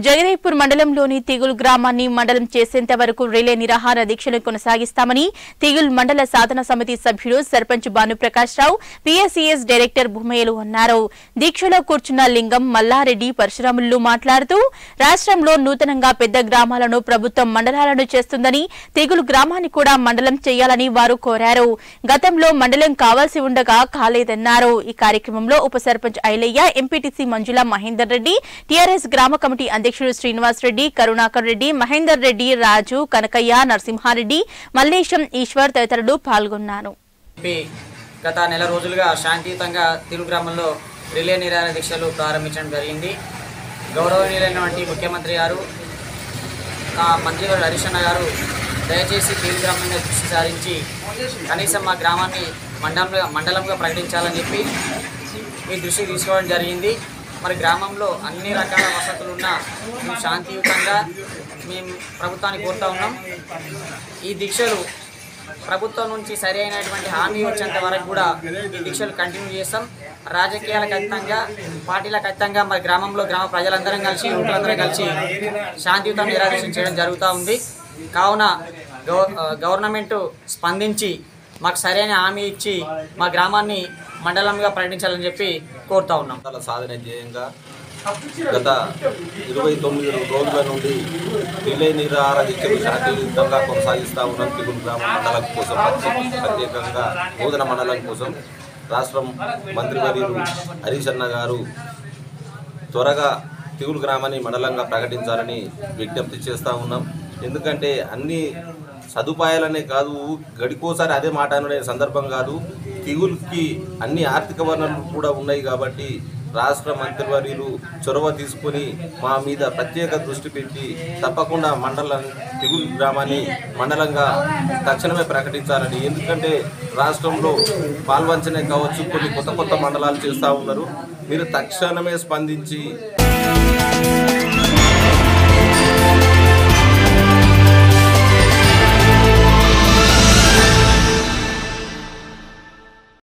జగదేవ్పూర్ మండలంలోని తిగుల్ గ్రామాన్ని మండలం చేసేంత వరకు రిలే నిరాహార దీక్షలు కొనసాగిస్తామని తిగుల్ మండల సాధన సమితి సభ్యుడు సర్పంచ్ భానుప్రకాష్ రావు పిఎస్సిఎస్ డైరెక్టర్ భూమయ్యలు అన్నారు దీక్షలో కూర్చున్న లింగం మల్లారెడ్డి పరశురాములు మాట్లాడుతూ రాష్ట్రంలో నూతనంగా పెద్ద గ్రామాలను ప్రభుత్వం మండలాలను చేస్తుందని తిగులు గ్రామాన్ని కూడా మండలం చేయాలని వారు కోరారు గతంలో మండలం కావాల్సి ఉండగా కాలేదన్నారు ఈ కార్యక్రమంలో ఉప సర్పంచ్ ఐలయ్య ఎంపీటీసీ మంజుల మహేందర్ రెడ్డి టీఆర్ఎస్ గ్రామ కమిటీ అధ్యక్షుడు శ్రీనివాస్ రెడ్డి కరుణాకర్ రెడ్డి మహేందర్ రెడ్డి రాజు కనకయ్య నరసింహారెడ్డి మల్లేశం ఈశ్వర్ తదితరులు పాల్గొన్నారు చెప్పి గత నెల రోజులుగా శాంతియుతంగా తిరుగు గ్రామంలో రిలే నిరాహార దీక్షలు ప్రారంభించడం జరిగింది గౌరవనీయులైనటువంటి ముఖ్యమంత్రి గారు ఆ మంత్రిగారు హరీష్ గారు దయచేసి తిరుగు గ్రామం మీద దృష్టి సారించి కనీసం మా గ్రామాన్ని మండలంగా మండలంగా ప్రకటించాలని చెప్పి మీ దృష్టికి తీసుకోవడం జరిగింది మరి గ్రామంలో అన్ని రకాల వసతులు ఉన్న మేము శాంతియుతంగా మేము ప్రభుత్వాన్ని కోరుతా ఉన్నాం ఈ దీక్షలు ప్రభుత్వం నుంచి సరి అయినటువంటి హామీ వచ్చేంత వరకు కూడా ఈ దీక్షలు కంటిన్యూ చేస్తాం రాజకీయాలకు అతీతంగా పార్టీలకు అతీతంగా మరి గ్రామంలో గ్రామ ప్రజలందరం కలిసి యువకులందరం కలిసి శాంతియుతంగా నిరాదేశం చేయడం జరుగుతూ ఉంది కావున గవ గవర్నమెంట్ స్పందించి మాకు సరైన హామీ ఇచ్చి మా గ్రామాన్ని మండలంగా ప్రకటించాలని చెప్పి కోరుతా ఉన్నాం మండల సాధన ధ్యేయంగా గత ఇరవై తొమ్మిది రోజుల నుండి రిలే నిరాహార దీక్షలు శాంతియుతంగా కొనసాగిస్తూ ఉన్నాం తిగులు గ్రామ మండలం కోసం ప్రత్యేక- ప్రత్యేకంగా నూతన మండలం కోసం రాష్ట్రం మంత్రివర్యులు హరీష్ అన్న గారు త్వరగా తిగులు గ్రామాన్ని మండలంగా ప్రకటించాలని విజ్ఞప్తి చేస్తూ ఉన్నాం ఎందుకంటే అన్ని సదుపాయాలనే కాదు గడికోసారి అదే మాట అనే సందర్భం కాదు తిగులుకి అన్ని ఆర్థిక వనరులు కూడా ఉన్నాయి కాబట్టి రాష్ట్ర మంత్రివర్యులు చొరవ తీసుకొని మా మీద ప్రత్యేక దృష్టి పెట్టి తప్పకుండా మండలం తిగులు గ్రామాన్ని మండలంగా తక్షణమే ప్రకటించాలని ఎందుకంటే రాష్ట్రంలో పాల్వంచనే కావచ్చు కొన్ని కొత్త కొత్త మండలాలు చేస్తూ ఉన్నారు మీరు తక్షణమే స్పందించి